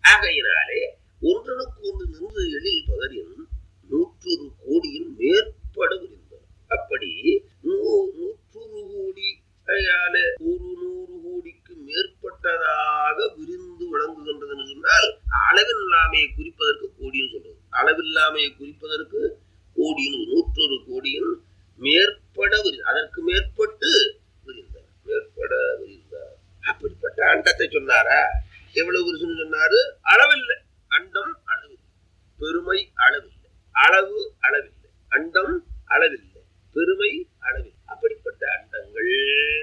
ஆகையினாலே ஒன்றனுக்கு ஒன்று நின்று எழில் பகரின் நூற்றொரு கோடியின் மேற்பட விரிந்தது அப்படி நூ- நூற்றொரு கோடி அதால ஒரு நூறு கோடிக்கு மேற்பட்டதாக விரிந்து விளங்குகின்றது என்று சொன்னால் அளவில்லாமையை குறிப்பதற்கு கோடின்னு சொல்றது அளவில்லாமையை குறிப்பதற்கு கோடியின் நூற்றொரு கோடியின் மேற்பட விரி அதற்கு மேற்பட்டு விரிந்தார் மேற்பட விரிந்தார் அப்படிப்பட்ட அண்டத்தை சொன்னாரா எவ்வளவு விரிசுன்னு சொன்னாரு அளவில்லை அண்டம் அளவில்லை பெருமை அளவில்லை அளவு அளவில்லை அண்டம் அளவில்லை பெருமை அளவில்லை அப்படிப்பட்ட அண்டங்கள்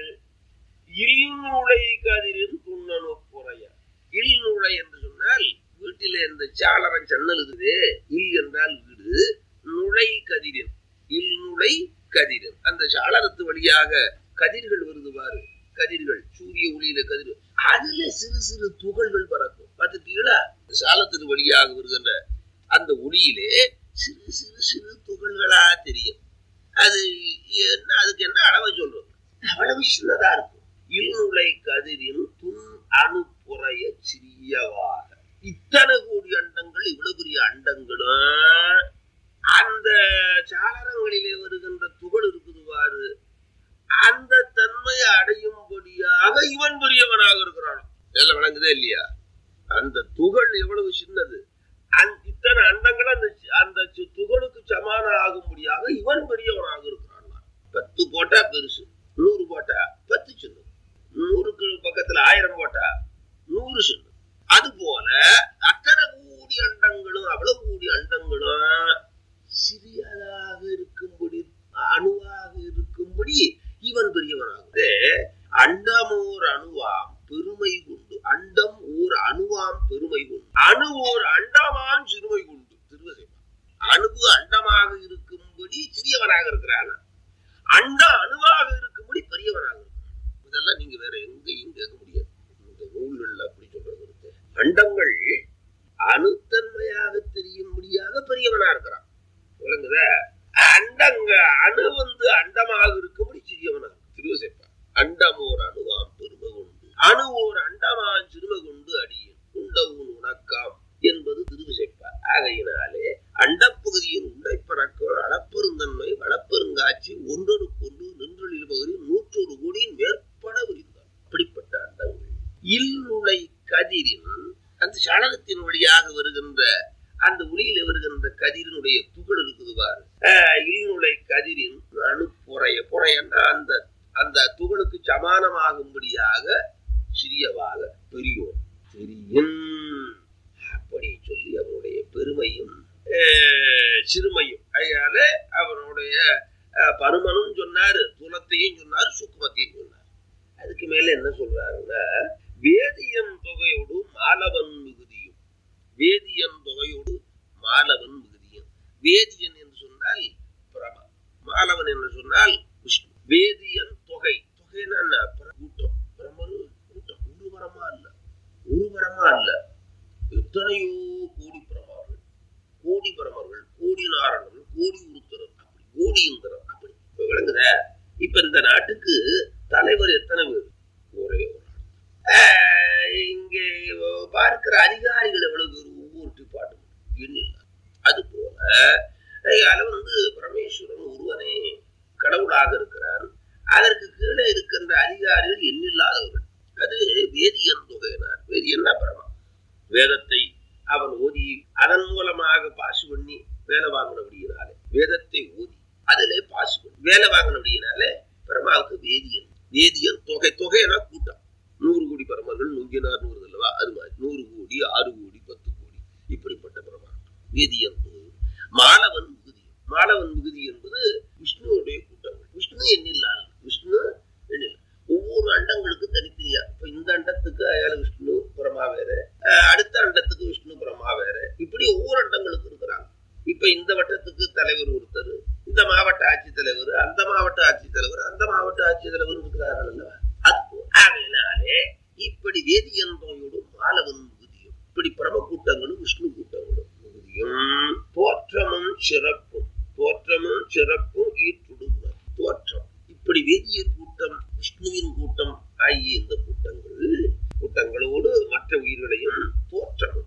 இல்நுழை கதிரின் துண்ணனு புறைய இல்நுழை என்று சொன்னால் வீட்டிலே இந்த சாளரம் சன்னல் இருக்குது இல் என்றால் வீடு நுழை கதிரின் இல்நுழை கதிரின் அந்த சாளரத்து வழியாக கதிர்கள் வருது பாரு கதிர்கள் சூரிய ஒளியில கதிர் அதுல சிறு சிறு துகள்கள் பறக்கும் பார்த்துட்டீங்களா சாலத்தின் வழியாக வருகின்ற அந்த ஒளியிலே சிறு சிறு சிறு துகள்களா தெரியும் அது என்ன அதுக்கு என்ன அளவை சொல்றது அவ்வளவு சின்னதா இருக்கும் இருநுழை கதிரின் துன் அணு புறைய சிறியவாக இத்தனை கோடி அண்டங்கள் இவ்வளவு பெரிய அண்டங்களும் அந்த சாளரங்களிலே வருகின்ற துகள் இருக்குது பாரு அந்த தன்மையை அடையும்படியாக இவன் பெரியவனாக இருக்கிறான் எல்லாம் விளங்குதே இல்லையா அந்த துகள் எவ்வளவு சின்னது அந்த இத்தனை அண்டங்கள் அந்த அந்த சி- துகளுக்கு சமான ஆகும்படியாக இவன் பெரியவனாக இருக்கிறான் பத்து போட்டா பெருசு நூறு போட்டா பத்து சின்னது நூறுக்கு பக்கத்துல ஆயிரம் போட்டா நூறு சின்னது அது போல அத்தனை கூடி அண்டங்களும் அவ்வளவு கூடி அண்டங்களும் சிறியதாக இருக்கும்படி அணுவாக இருக்கும்படி இவன் பெரியவனாகுது அண்டம் ஓர் அணுவாம் பெருமை கொண்டு அண்டம் ஓர் அணுவாம் பெருமை கொண்டு அணு ஓர் அண்டமாம் சிறுமை கொண்டு திருவசைமா அணுவு அண்டமாக இருக்கும்படி சிறியவனாக இருக்கிறான் அண்டம் அணுவாக இருக்கும்படி பெரியவனாக இருக்கிறான் இதெல்லாம் நீங்க வேற எங்கேயும் கேட்க முடியாது இந்த நூல்கள்ல அப்படி சொல்றது இருக்கு அண்டங்கள் அணுத்தன்மையாக தெரியும்படியாக பெரியவனா இருக்கிறான் விளங்குதா அண்டங்க அணு வந்து அண்டமாக இருக்கும்படி சிறியவனா இருக்கு திருவசைப்பா அண்டம் ஓர் அணுவாம் பெருமை கொண்டு அணு ஓர் அண்டமான் சிறுமை கொண்டு அடியும் உண்டவுன் உனக்காம் என்பது திருவிசைப்பா ஆகையினாலே அண்டப்பகுதியின் உண்டை பறக்கம் அளப்பெருந்தன்மை வளப்பெருங்காட்சி ஒன்றொருக்கொன்று நின்றொழில் பகுதி நூற்றொரு கோடியின் மேற்பட விரிந்தார் அப்படிப்பட்ட அண்டங்கள் இல்நுழை கதிரின் அந்த சாளரத்தின் வழியாக வருகின்ற அந்த ஒளியில வருகின்ற கதிரினுடைய துகள் இருக்குது பாரு ஆஹ் இல்நுழை கதிரின் அணுப்புறைய புறையன்னா அந்த அந்த துகளுக்கு சமானமாகும்படியாக சிறியவாக பெரியோர் தெரியும் அப்படி சொல்லி அவருடைய பெருமையும் ஆஹ் சிறுமையும் அதனால அவருடைய ஆஹ் பருமனும் சொன்னாரு துலத்தையும் சொன்னாரு சுக்குமத்தையும் சொன்னார் அதுக்கு மேல என்ன சொல்றாருன்னா வேதியன் தொகையோடு மாலவன் மிகுதியும் வேதியன் தொகையோடு மாலவன் மிகுதியும் வேதியன் என்று சொன்னால் பிரமா மாலவன் என்று சொன்னால் விஷ்ணு வேதியன் தொகை தொகைன்னா என்ன? பிர- கூட்டம் பிரமரு கூட்டம் ஒரு வரமா இல்ல ஒரு வரமா இல்ல எத்தனையோ கோடி பிரமார்கள் கோடி பிரமர்கள் கோடி நாரணர்கள் கோடி உருத்தரர் அப்படி கோடி இந்திரர் அப்படி இப்ப விளங்குதா இப்ப இந்த நாட்டுக்கு தலைவர் எத்தனை பேர் ஒரே ஒரு ஆள். ஆஹ் இங்கே பார்க்கிற அதிகாரிகள் எவ்வளவு பேர் ஒவ்வொரு டிபார்ட்மெண்ட் எண்ணில்ல அது போல அதனால வந்து பரமேஸ்வரன் ஒருவனே கடவுளாக இருக்கிறான் அதற்கு கீழே இருக்கின்ற அதிகாரிகள் எண்ணில்லாதவர்கள் அது வேதியன் தொகையினார் வேதியன்னா பரமா வேதத்தை அவன் ஓதி அதன் மூலமாக பாசு பண்ணி வேலை வாங்கினபடியினாலே வேதத்தை ஓதி அதிலே பாசு பண்ணி வேலை வாங்கினபடியினாலே பரமாவுக்கு வேதியன் வேதியன் தொகை தொகைனா கூட்டம் நூறு கோடி பரமர்கள் நுங்கினார் நூறு அல்லவா அது மாதிரி நூறு கோடி ஆறு கோடி பத்து கோடி இப்படிப்பட்ட பரமா வேதியன் தொகை மாலவன் மிகுதி மாலவன் மிகுதி என்பது விஷ்ணுவுடைய கூட்டங்கள் விஷ்ணு எண்ணில்லாத விஷ்ணு எண்ணில் ஒவ்வொரு அண்டங்களுக்கும் தனித்தனியா இப்ப இந்த அண்டத்துக்கு அயால விஷ்ணு புறமா வேற அஹ் அடுத்த அண்டத்துக்கு விஷ்ணு புறமா வேற இப்படி ஒவ்வொரு அண்டங்களுக்கும் இருக்கிறாங்க இப்ப இந்த வட்டத்துக்கு தலைவர் ஒருத்தர் இந்த மாவட்ட ஆட்சித்தலைவர் அந்த மாவட்ட ஆட்சித்தலைவர் அந்த மாவட்ட ஆட்சித்தலைவர் இருக்கிறார்கள் அல்லவா அது போ- ஆகையினாலே இப்படி வேதியன் நோயோடும் மாலவன் மிகுதியும் இப்படி பிரம கூட்டங்களும் விஷ்ணு கூட்டங்களும் மிகுதியும் தோற்றமும் சிறப்பு